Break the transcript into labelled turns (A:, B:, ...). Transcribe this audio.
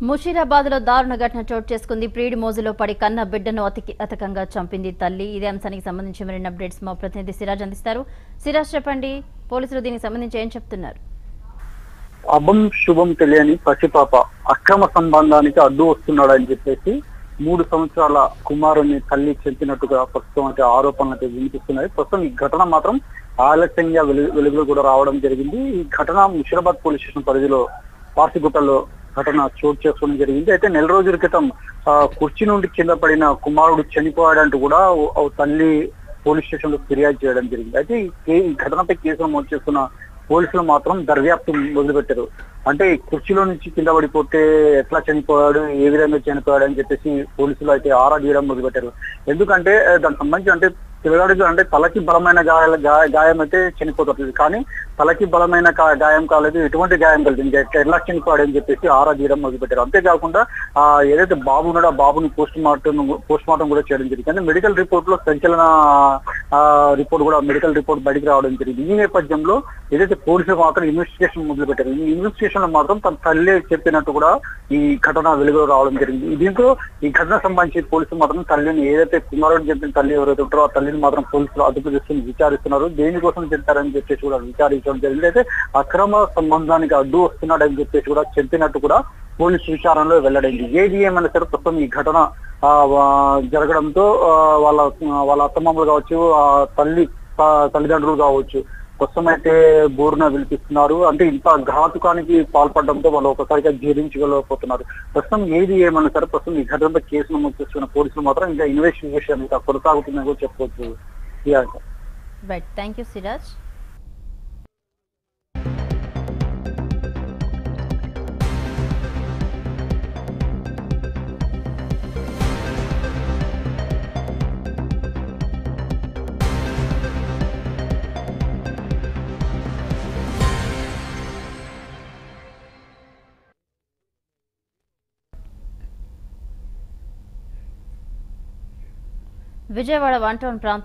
A: ముషీరాబాద్ లో దారుణ ఘటన చోటు చేసుకుంది ప్రీడి మోజులో పడి కన్న బిడ్డను అతికి అతకంగా చంపింది తల్లి ఇదే అంశానికి సంబంధించి మరిన్ని అప్డేట్స్ మా ప్రతినిధి సిరాజ్ అందిస్తారు సిరాజ్ చెప్పండి పోలీసులు దీనికి సంబంధించి ఏం చెప్తున్నారు
B: అభం శుభం తెలియని పసిపాప అక్రమ సంబంధానికి అడ్డు వస్తున్నాడని చెప్పేసి మూడు సంవత్సరాల కుమారుని తల్లి చెంపినట్టుగా ప్రస్తుతం అయితే ఆరోపణలు అయితే వినిపిస్తున్నాయి ప్రస్తుతం ఈ ఘటన మాత్రం ఆలస్యంగా వెలుగు వెలుగులో కూడా రావడం జరిగింది ఈ ఘటన ముషిరాబాద్ పోలీస్ స్టేషన్ పరిధిలో పార్సిగుట్టలో ఘటన చోటు చేసుకోవడం జరిగింది అయితే నెల రోజుల క్రితం ఆ, కుర్చీ నుండి కింద పడిన కుమారుడు చనిపోయాడంటూ కూడా ఓ- ఓ తల్లి పోలీస్ స్టేషన్ లో ఫిర్యాదు చేయడం జరిగింది అయితే ఈ కే- ఈ ఘటనపై కేసు నమోదు చేస్తున్న పోలీసులు మాత్రం దర్యాప్తు మొదలుపెట్టారు అంటే ఈ కుర్చీలో నుంచి కింద పడిపోతే ఎట్లా చనిపోయాడు ఏ విధంగా చనిపోయాడు అని చెప్పేసి పోలీసులు అయితే ఆరా తీయడం మొదలుపెట్టారు ఎందుకంటే ఆ, దానికి సంబంధించి అంటే పిల్లగాడికి అంటే తలకి బలమైన గాయాల గా- గాయం అయితే చనిపోతుంది కానీ తలకి బలమైన కా- గాయం కాలేదు ఎటువంటి గాయం కలిగింది ఇంకా ఎట్లా ఎలా చనిపోయాడు అని చెప్పేసి ఆరా తీయడం మొదలుపెట్టారు అంతేకాకుండా ఆ ఏదైతే బాబు ఉన్నాడో ఆ బాబుని పోస్ట్ మార్టం పోస్ట్ మార్టం కూడా చేయడం జరిగింది కానీ మెడికల్ రిపోర్ట్ లో సంచలన ఆ, రిపోర్ట్ కూడా మెడికల్ రిపోర్ట్ బయటికి రావడం జరిగింది ఈ నేపథ్యంలో ఏదైతే పోలీసులు మాత్రం ఇన్వెస్టిగేషన్ మొదలు పెట్టారు ఈ ఇన్వెస్టిగేషన్ లో మాత్రం తన తల్లి చెప్పినట్టు కూడా ఈ ఘటన వెలుగులో రావడం జరిగింది దీంతో ఈ ఘటన సంబంధించి పోలీసులు మాత్రం తల్లిని ఏదైతే కుమారుడు చెప్పిన తల్లి ఎవరైతే ఉంటారో ఆ తల్లిని మాత్రం పోలీసులు అదుపు చేసుకుని విచారిస్తున్నారు దేనికోసం చెప్తారని చెప్పేసి కూడా విచారించడం జరిగింది అయితే అక్రమ సంబంధానికి అడ్డు వస్తున్నాడని చెప్పేసి కూడా చెప్పినట్టు కూడా పోలీసు విచారణలో వెల్లడైంది ఏది ఏమైనా సరే ప్రస్తుతం ఈ ఘటన ఆ, వా- జరగడంతో ఆ, వాళ్ళ వాళ్ళ అత్తమామలు కావచ్చు ఆ తల్లి ఆ, తల్లిదండ్రులు కావచ్చు ప్రస్తుతం అయితే బోరున వినిపిస్తున్నారు అంటే ఇంత ఘాతుకానికి పాల్పడడంతో వాళ్ళు ఒకసారిగా జీర్ణించగలకపోతున్నారు ప్రస్తుతం ఏది ఏమన్నా సరే ప్రస్తుతం ఈ ఘటనపై కేసు నమోదు చేస్తున్న పోలీసులు మాత్రం ఇంకా ఇన్వెస్టిగేషన్ ఇంకా కొనసాగుతుందని కూడా చెప్పవచ్చు ఇక
A: right thank you Siraj Vijayawada one town ప్రాంతం